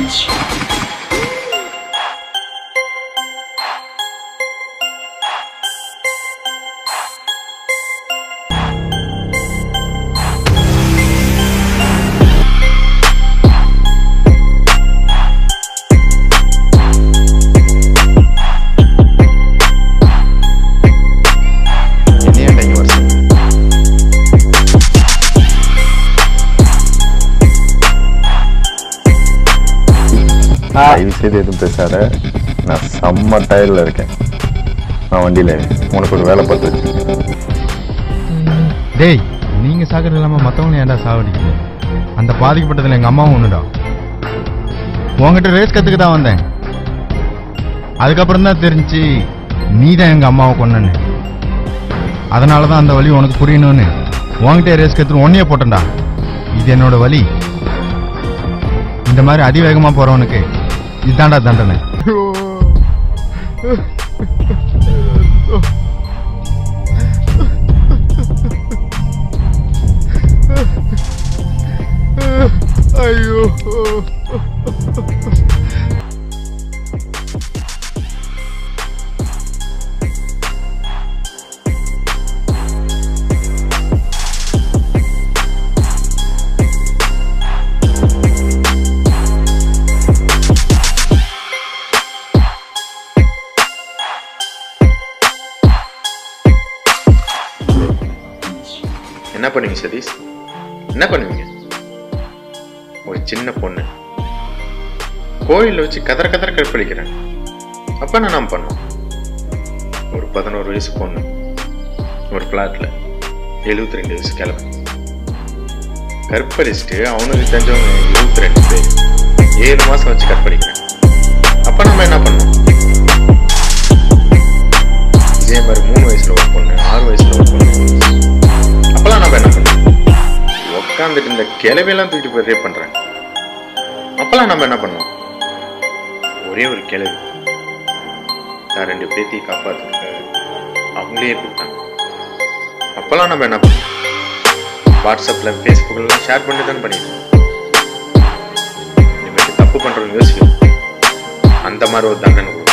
என்னையாண்டா இங்க வர சொன்ன? தயவு செய்து எதுவும் பேசாத நான் செம்ம டயர்ல இருக்கேன் நான் வண்டியில உனக்கு ஒரு வேலை பார்த்து வச்சிருக்கேன் டேய் நீங்க சாகிறது இல்லாம மத்தவங்க ஏன்டா சாவடிக்குது அந்த பாதிக்கப்பட்டதுல எங்க அம்மாவும் ஒண்ணுடா உன்கிட்ட ரேஸ் கத்துக்க தான் வந்தேன் அதுக்கப்புறம் தான் தெரிஞ்சு நீ தான் எங்க அம்மாவை கொன்னன்னு அதனால தான் அந்த வழி உனக்கு புரியணும்னு உன்கிட்ட ரேஸ் கத்துட்டு ஒன்னையே போட்டேன்டா இது என்னோட வழி இந்த மாதிரி அதிவேகமா போறவனுக்கு இதான்டா தண்டனை ஐயோ என்ன பண்ணுவீங்க சதீஷ் என்ன பண்ணுவீங்க ஒரு சின்ன பொண்ணு கோயிலில் வச்சு கதற கதற கற்பழிக்கிறேன் அப்ப என்ன நான் பண்ணோம் ஒரு பதினோரு வயசு பொண்ணு ஒரு பிளாட்ல எழுபத்தி ரெண்டு வயசு கிழமை கற்பழிச்சுட்டு அவனுக்கு தெரிஞ்சவங்க எழுபத்தி ரெண்டு பேர் ஏழு மாசம் வச்சு கற்பழிக்கிறேன் அப்ப நம்ம என்ன பண்ணோம் இதே மாதிரி மூணு வயசுல ஒரு பொண்ணு ஆறு வயசுல ஒரு பொண்ணு அப்பெல்லாம் நம்ம என்ன பண்ணோம் உட்காந்துட்டு இந்த கிளவியெல்லாம் தூக்கிட்டு போய் ரேப் பண்றாங்க அப்பெல்லாம் நம்ம என்ன பண்ணோம் ஒரே ஒரு கிளவி தான் ரெண்டு பேத்தி காப்பாத்துக்க அவங்களே கொடுத்தாங்க அப்பெல்லாம் நம்ம என்ன பண்ணோம் வாட்ஸ்அப்ல ஃபேஸ்புக்லாம் ஷேர் பண்ணி தானே பண்ணிட்டு இனிமேட்டு தப்பு பண்றவங்க யோசிக்கும் அந்த மாதிரி ஒரு தண்டனை கொடுக்கணும்